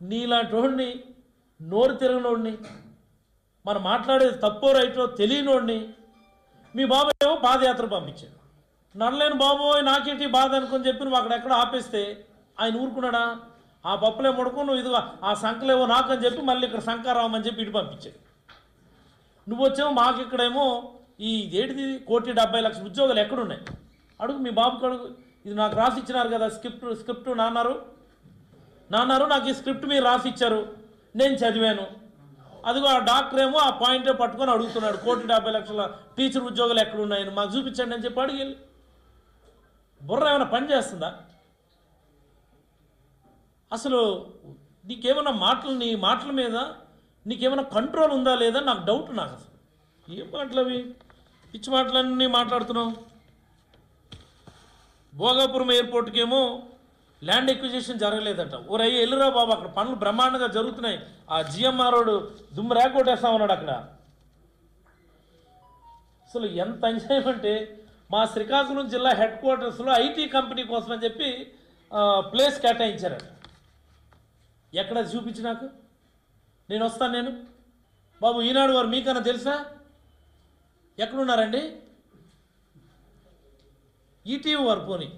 నీలాంటి వాడిని నోరు తిరగనోడిని మనం మాట్లాడేది తప్పో రైటో తెలియనోడిని మీ బాబు ఏమో పాదయాత్ర పంపించాడు నడలేని బాబోయ్ నాకేంటి బాధ అనుకొని చెప్పి నువ్వు అక్కడ ఎక్కడ ఆపేస్తే ఆయన ఊరుకున్నాడా ఆ పప్పులే ముడుకు నువ్వు ఇదిగో ఆ సంకలేవో నాకు అని చెప్పి మళ్ళీ ఇక్కడ శంకారావం అని చెప్పి ఇటు పంపించాడు నువ్వు వచ్చావు మాకు ఇక్కడేమో ఈ ఏంటిది కోటి డెబ్బై లక్షల ఉద్యోగాలు ఎక్కడున్నాయి అడుగు మీ బాబుకి అడుగు ఇది నాకు రాసి ఇచ్చినారు కదా స్క్రిప్ట్ స్క్రిప్ట్ నాన్నారు నాన్నారు నాకు ఈ స్క్రిప్ట్ మీరు రాసి ఇచ్చారు నేను చదివాను అదిగో ఆ డాక్టర్ ఏమో ఆ పాయింటే పట్టుకొని అడుగుతున్నాడు కోటి డెబ్బై లక్షల టీచర్ ఉద్యోగాలు ఎక్కడ ఉన్నాయని మాకు చూపించండి అని చెప్పి అడిగి బుర్ర ఏమైనా పని చేస్తుందా అసలు నీకేమైనా మాటలు నీ మాటల మీద నీకేమైనా కంట్రోల్ ఉందా లేదా నాకు డౌట్ నాకు అసలు ఏం మాటలు అవి పిచ్చి మాటలన్నీ మాట్లాడుతున్నావు భోగాపురం ఎయిర్పోర్ట్కి ఏమో ల్యాండ్ ఎక్విజిషన్ జరగలేదట ఓరయ్య ఎల్లురా బాబు అక్కడ పనులు బ్రహ్మాండంగా జరుగుతున్నాయి ఆ జిఎంఆర్ రోడ్ దుమ్ము రేకొట్టేస్తా ఉన్నాడు అక్కడ అసలు ఎంత అన్యాయం అంటే మా శ్రీకాకుళం జిల్లా హెడ్ క్వార్టర్స్లో ఐటీ కంపెనీ కోసం అని చెప్పి ఆ, ప్లేస్ కేటాయించారట ఎక్కడ అది చూపించి నాకు నేను వస్తాను నేను బాబు ఈనాడు వారు మీకన్నా తెలుసా ఎక్కడున్నారండి ఈటీవీ వారు పోనీ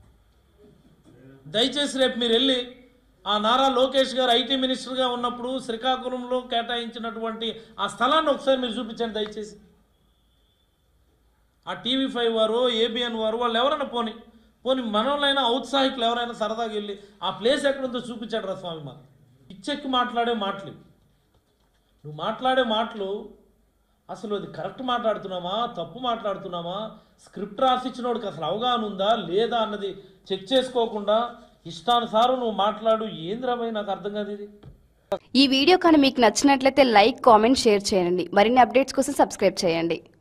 దయచేసి రేపు మీరు వెళ్ళి ఆ నారా లోకేష్ గారు ఐటీ మినిస్టర్గా ఉన్నప్పుడు శ్రీకాకుళంలో కేటాయించినటువంటి ఆ స్థలాన్ని ఒకసారి మీరు చూపించండి దయచేసి ఆ టీవీ ఫైవ్ వారు ఏబిఎన్ వారు వాళ్ళు ఎవరైనా పోని పోని మనోళ్ళైనా ఔత్సాహికులు ఎవరైనా సరదాగా వెళ్ళి ఆ ప్లేస్ ఎక్కడుందో చూపించాడు రా స్వామి మాకు పిచ్చెక్కి మాట్లాడే మాటలు ఇవి. నువ్వు మాట్లాడే మాటలు అసలు అది కరెక్ట్ మాట్లాడుతున్నామా తప్పు మాట్లాడుతున్నామా స్క్రిప్ట్ రాసిచ్చినోడికి అసలు అవగాహన ఉందా లేదా అన్నది చెక్ చేసుకోకుండా ఇష్టానుసారం నువ్వు మాట్లాడు ఏంద్రమై నాకు అర్థం కాదు ఇది ఈ వీడియో కానీ మీకు నచ్చినట్లయితే లైక్ కామెంట్ షేర్ చేయండి మరిన్ని అప్డేట్స్ కోసం సబ్స్క్రైబ్ చేయండి